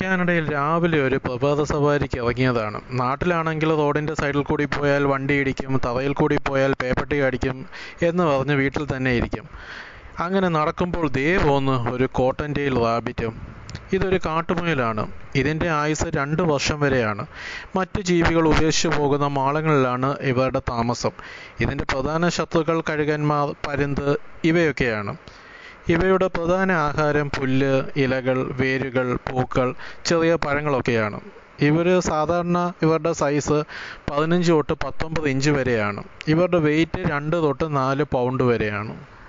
കാനഡയിൽ രാവിലെ ഒരു പ്രഭാത സവാരിക്ക് ഇറങ്ങിയതാണ് നാട്ടിലാണെങ്കിൽ റോഡിൻ്റെ സൈഡിൽ കൂടി പോയാൽ വണ്ടി ഇടിക്കും തറയിൽ കൂടി പോയാൽ പേപ്പട്ടി കടിക്കും എന്ന് പറഞ്ഞ് വീട്ടിൽ തന്നെ ഇരിക്കും അങ്ങനെ നടക്കുമ്പോൾ ദേ പോന്ന് ഒരു കോട്ടൻ ടെയിൽ റാബിറ്റും ഇതൊരു കാട്ടുമുയലാണ് ഇതിൻ്റെ ആയുസ് രണ്ട് വർഷം വരെയാണ് മറ്റ് ജീവികൾ ഉപേക്ഷിച്ചു പോകുന്ന മാളങ്ങളിലാണ് ഇവരുടെ താമസം ഇതിൻ്റെ പ്രധാന ശത്രുക്കൾ കഴുകന്മാർ പരുന്ത് ഇവയൊക്കെയാണ് ഇവയുടെ പ്രധാന ആഹാരം പുല്ല് ഇലകൾ വേരുകൾ പൂക്കൾ ചെറിയ പഴങ്ങളൊക്കെയാണ് ഇവർ സാധാരണ ഇവരുടെ സൈസ് പതിനഞ്ച് തൊട്ട് പത്തൊമ്പത് ഇഞ്ച് വരെയാണ് ഇവരുടെ വെയിറ്റ് രണ്ട് തൊട്ട് നാല് പൗണ്ട് വരെയാണ്